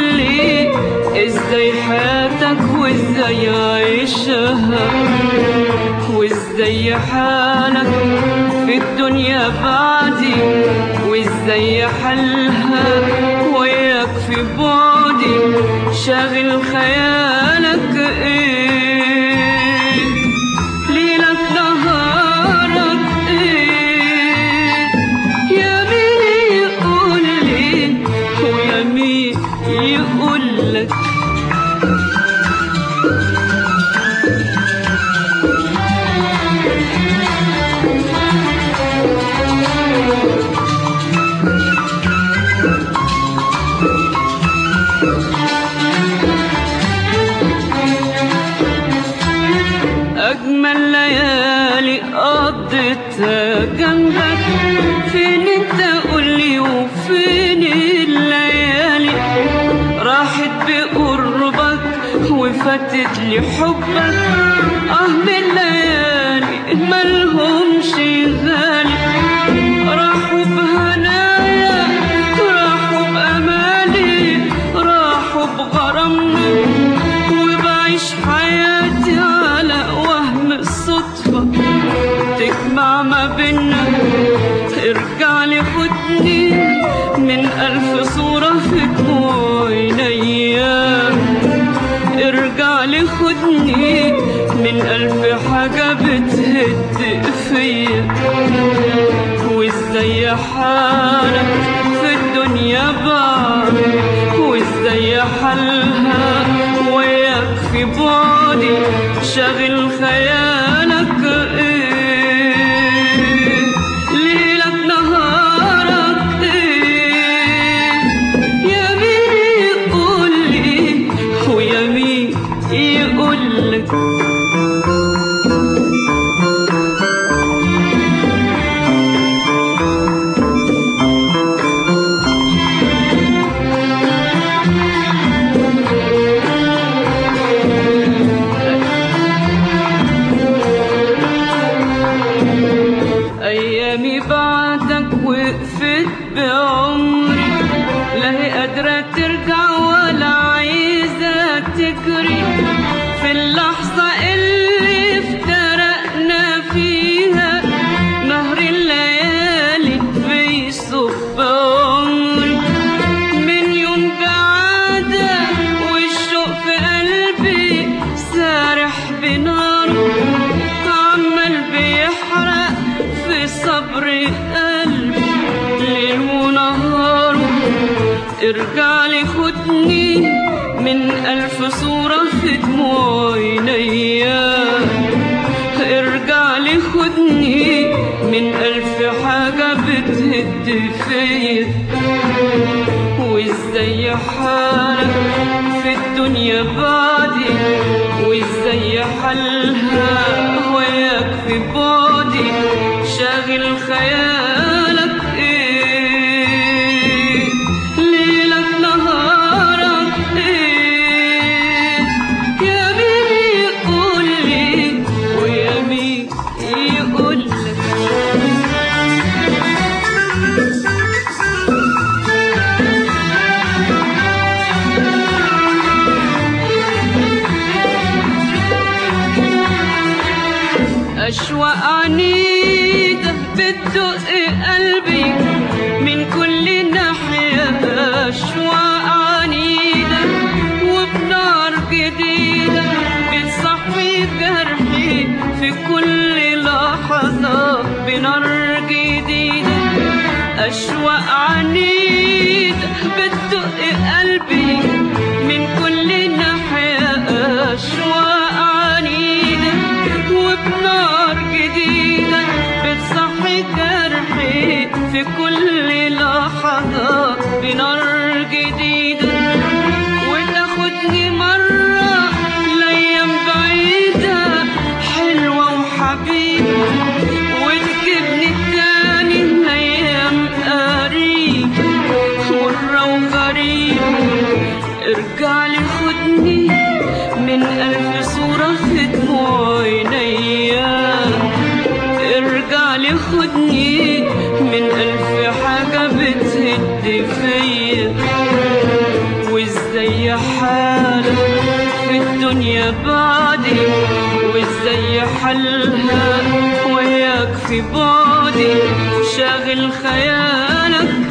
قولي ازاي حياتك وازاي عيشها وازاي حالك في الدنيا بعدي وازاي حالها وياك في بعدي شاغل خيالك ايه ليلك نهارك ايه يا مين يقول لي ويا مين يقول لك أجمل ليالي قضيتها جنبك فين انت قولي وفين الليالي راحت بقربك وفاتت لي حبك اه من ليالي ملهمش غالي راحوا بهنايا راحوا بأمالي راحوا بغرامنا وبعيش حياتي على وهم الصدفة تجمع ما بينا ارجع لي خدني من ألف صورة في دموع عينيا ارجع لي خدني من ألف حاجة بتهد فيا وازاي حالك في الدنيا بعد وازاي حالها وياك في بعدي شاغل خيالك ايه ليلك نهارك ايه يا مين يقول لي ويا مين يقول لك أيامي بعدك وقفت بعمري لا هي قادرة ترجع ولا عايزة تجري في اللحظة اللي افترقنا فيها نهر الليالي بيصب عمري من يوم بعادة والشوق في قلبي سارح بناره عمال بيحرق في صبر قلبي ليل ونهار ارجع لي خدني من ألف صورة في دموع عينيا ارجع لي خدني من ألف حاجة بتهد فيا وازاي حالك في الدنيا بعدي وازاي حالها وياك في بعدي شاغل خيالك ايه ليلك نهارك ايه يا مين يقول لي ويا مين يقول لك أشواق عنيدة بتدق قلبي من كل ناحية أشواق عنيدة وبنار جديدة بتصحي جرحي في كل لحظة بنار جديدة أشواق عنيدة بتدق قلبي من كل ناحية أشواق عنيدة وبنار جديدة بتصحي جرحي في كل لحظة بنار جديدة وتاخدني مرة لأيام بعيدة حلوة وحبيبة وتجيبني تاني لأيام قريبة مرة وغريبة ارجع لي خدني من ألف صورة في دموع عينيا ارجع لي خدني من ألف حاجة بتهد فيا وازاي وازاي حالك في الدنيا بعدي وازاي حالها وياك في بعدي شاغل خيالك